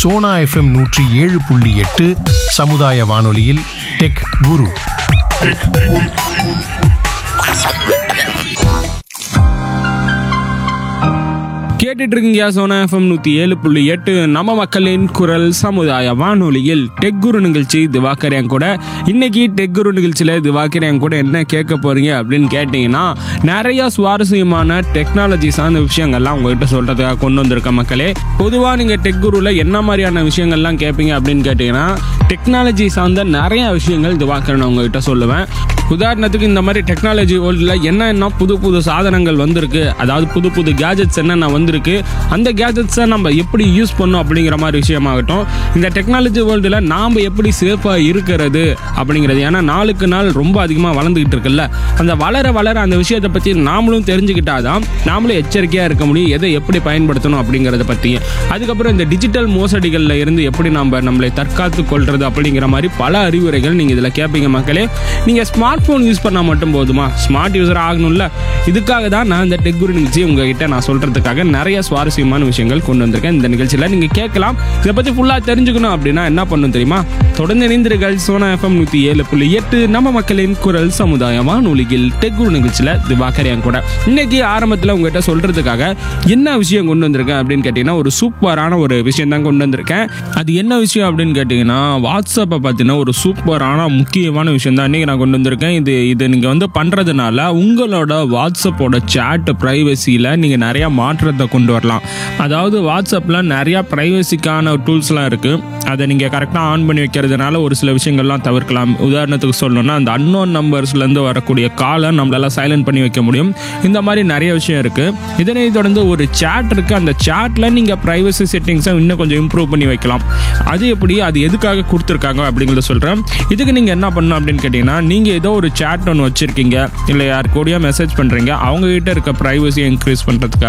Sona FM நூற்றி ஏழு புள்ளி எட்டு சமுதாய வானொலியில் டெக் குரு கேட்டுட்டு இருக்கீங்க சோனா எஃப்எம் நூற்றி ஏழு புள்ளி எட்டு நம்ம மக்களின் குரல் சமுதாய வானொலியில் டெக் குரு நிகழ்ச்சி திவாகர் என் கூட இன்னைக்கு டெக் குரு நிகழ்ச்சியில் திவாகர் என் கூட என்ன கேட்க போறீங்க அப்படின்னு கேட்டிங்கன்னா நிறைய சுவாரஸ்யமான டெக்னாலஜி சார்ந்த விஷயங்கள்லாம் உங்ககிட்ட சொல்றதுக்காக கொண்டு வந்திருக்க மக்களே பொதுவாக நீங்கள் டெக் குருவில் என்ன மாதிரியான விஷயங்கள்லாம் கேட்பீங்க அப்படின்னு கேட்டிங்கன்னா டெக்னாலஜி சார்ந்த நிறைய விஷயங்கள் திவாகர் நான் உங்ககிட்ட சொல்லுவேன் உதாரணத்துக்கு இந்த மாதிரி டெக்னாலஜி வேர்ல்டில் என்னென்ன புது புது சாதனங்கள் வந்திருக்கு அதாவது புது புது கேஜெட்ஸ் என்னென்ன வந்திருக்கு அந்த கேஜெட்ஸை நம்ம எப்படி யூஸ் பண்ணோம் அப்படிங்கிற மாதிரி விஷயமாகட்டும் இந்த டெக்னாலஜி வேர்ல்டில் நாம் எப்படி சேஃபாக இருக்கிறது அப்படிங்கிறது ஏன்னா நாளுக்கு நாள் ரொம்ப அதிகமாக வளர்ந்துக்கிட்டு இருக்குல்ல அந்த வளர வளர அந்த விஷயத்தை பற்றி நாமளும் தெரிஞ்சுக்கிட்டாதான் நாமளும் எச்சரிக்கையாக இருக்க முடியும் எதை எப்படி பயன்படுத்தணும் அப்படிங்கிறத பற்றி அதுக்கப்புறம் இந்த டிஜிட்டல் மோசடிகளில் இருந்து எப்படி நம்ம நம்மளை தற்காத்து கொள்வது அப்படிங்கிற மாதிரி பல அறிவுரைகள் நீங்கள் இதில் கேட்பீங்க மக்களே நீங்கள் ஸ்மார்ட் ஃபோன் யூஸ் பண்ணால் மட்டும் போதுமா ஸ்மார்ட் யூஸர் ஆகணும்ல இதுக்காக தான் நான் இந்த டெக் குரு நிகழ்ச்சி உங்ககிட்ட நான் சொல்கிறதுக்காக நிறைய சுவாரஸ்யமான விஷயங்கள் கொண்டு வந்திருக்கேன் இந்த நிகழ்ச்சியில் நீங்கள் கேட்கலாம் இதை பற்றி ஃபுல்லாக தெரிஞ்சுக்கணும் அப்படின்னா என்ன பண்ணணும் தெரியுமா தொடர்ந்து இணைந்திருங்கள் சோனா எஃப்எம் நூற்றி ஏழு புள்ளி எட்டு நம்ம மக்களின் குரல் சமுதாய வானொலியில் டெக் குரு நிகழ்ச்சியில் திவாகர் என் கூட இன்னைக்கு ஆரம்பத்தில் உங்ககிட்ட சொல்கிறதுக்காக என்ன விஷயம் கொண்டு வந்திருக்கேன் அப்படின்னு கேட்டிங்கன்னா ஒரு சூப்பரான ஒரு விஷயம் தான் கொண்டு வந்திருக்கேன் அது என்ன விஷயம் அப்படின்னு கேட்டிங்கன்னா வாட்ஸ்அப்பை பார்த்தீங்கன்னா ஒரு சூப்பரான முக்கியமான விஷயம் தான் இன்றைக்கி நான் கொண்டு வந்திருக்கேன் இது இது நீங்கள் வந்து பண்ணுறதுனால உங்களோட வாட்ஸ்அப்போட சேட் ப்ரைவசியில் நீங்கள் நிறையா மாற்றத்தை கொண்டு வரலாம் அதாவது வாட்ஸ்அப்பில் நிறையா ப்ரைவசிக்கான டூல்ஸ்லாம் இருக்குது அதை நீங்கள் கரெக்டாக ஆன் பண்ணி வைக்கிறதுனால ஒரு சில விஷயங்கள்லாம் தவிர்க்கலாம் உதாரணத்துக்கு சொல்லணும்னா அந்த அன்னோன் நம்பர்ஸ்லேருந்து வரக்கூடிய காலை நம்மளால சைலண்ட் பண்ணி வைக்க முடியும் இந்த மாதிரி நிறைய விஷயம் இருக்குது இதனை தொடர்ந்து ஒரு சேட் இருக்குது அந்த சேட்டில் நீங்கள் ப்ரைவசி செட்டிங்ஸை இன்னும் கொஞ்சம் இம்ப்ரூவ் பண்ணி வைக்கலாம் அது எப்படி அது எதுக்காக கொடுத்துருக்காங்க அப்படிங்கிறத சொல்கிறேன் இதுக்கு நீங்கள் என்ன பண்ணணும் அப்படின்னு கேட்டிங்கன்னா நீங்கள் ஏதோ ஒரு சேட் ஒன்று வச்சுருக்கீங்க இல்லை யார் கூடயா மெசேஜ் பண்ணுறீங்க அவங்ககிட்ட இருக்க ப்ரைவசியை இன்க்ரீஸ் பண்ணுறதுக்காக